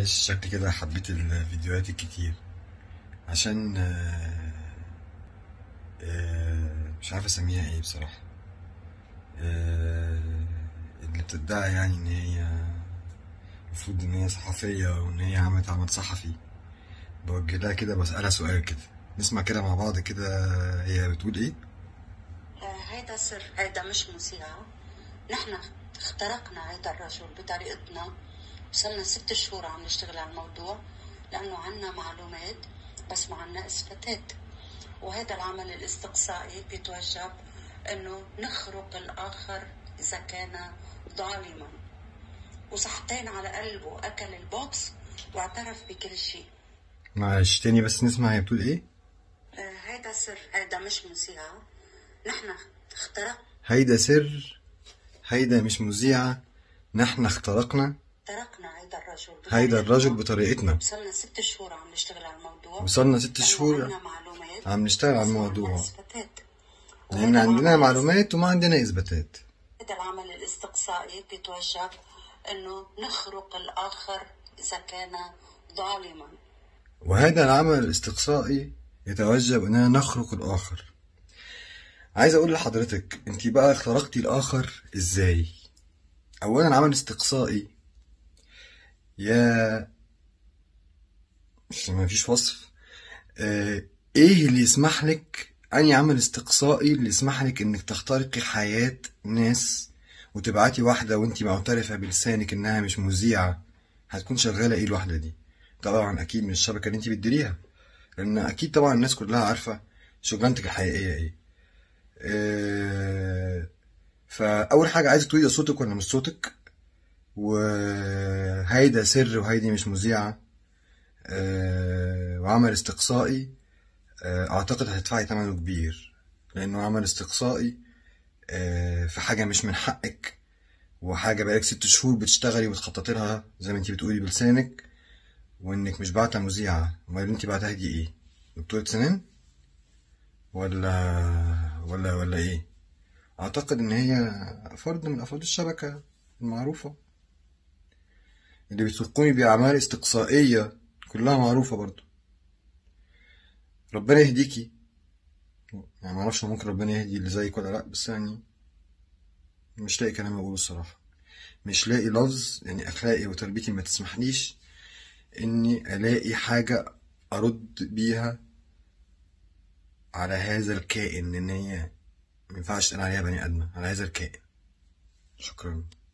معلش شكلي كده حبيت الفيديوهات الكتير عشان آه، آه، مش عارف اسميها ايه بصراحة آه، اللي بتدعي يعني ان هي المفروض ان هي صحفية وان هي عملت عمل صحفي بوجه لها كده بسألها سؤال كده نسمع كده مع بعض كده هي بتقول ايه آه، هيدا سر هيدا مش موسيقى نحن اخترقنا هيدا الرجل بطريقتنا صرنا ست شهور عم نشتغل على الموضوع لأنه عنا معلومات بس ما عنا إثباتات وهذا العمل الاستقصائي بيتوجب أنه نخرق الآخر إذا كان ظالما وصحتين على قلبه أكل البوكس واعترف بكل شيء معلش تاني بس نسمع هي بتقول ايه آه، هيدا سر هيدا مش موسيقى نحن اخترق هيدا سر هيدا مش مذيعة نحن اخترقنا اخترقنا هيدا الرجل هيدا الرجل بطريقتنا. بطريقتنا صرنا ست شهور عم نشتغل على الموضوع وصلنا ست لأنه شهور عنا معلومات عم نشتغل على بس ما الموضوع. عنا إثباتات. لأن وهذا عندنا العمل- معلومات وما عندنا إثباتات هذا العمل الاستقصائي بيتوجب انه نخرق الاخر اذا كان ظالما وهذا العمل الاستقصائي يتوجب أننا نخرق الآخر عايز أقول لحضرتك أنت بقى اخترقتي الآخر إزاي أولا عمل استقصائي يا مش ما فيش وصف آه، ايه اللي يسمح لك اني عمل استقصائي اللي يسمح لك انك تخترقي حياة ناس وتبعتي واحدة وانتي معترفة بلسانك انها مش مذيعة هتكون شغالة ايه الواحدة دي طبعا اكيد من الشبكة اللي انتي بتديريها لان اكيد طبعا الناس كلها عارفة شغلانتك الحقيقية ايه آه، فاول حاجة عايزك تقولي ده صوتك ولا مش صوتك وهيدا سر وهيدي مش مذيعة آه، وعمل استقصائي آه، اعتقد هتدفعي ثمنه كبير لانه عمل استقصائي آه، في حاجه مش من حقك وحاجه بقالك ست شهور بتشتغلي وبتخططي لها زي ما انتي بتقولي بلسانك وانك مش بعتها مذيعه امال اللي انتي بعتها دي ايه دكتوره سنان ولا ولا ولا ايه اعتقد ان هي فرد من افراد الشبكه المعروفه اللي بتقومي باعمال استقصائيه كلها معروفه برضو ربنا يهديكي يعني معرفش ممكن ربنا يهدي اللي زيك ولا لا بس يعني مش لاقي كلام اقوله الصراحة مش لاقي لفظ يعني اخلاقي وتربيتي ما تسمحليش اني الاقي حاجة ارد بيها على هذا الكائن ان هي مينفعش تقول عليها بني ادمة على هذا الكائن شكرا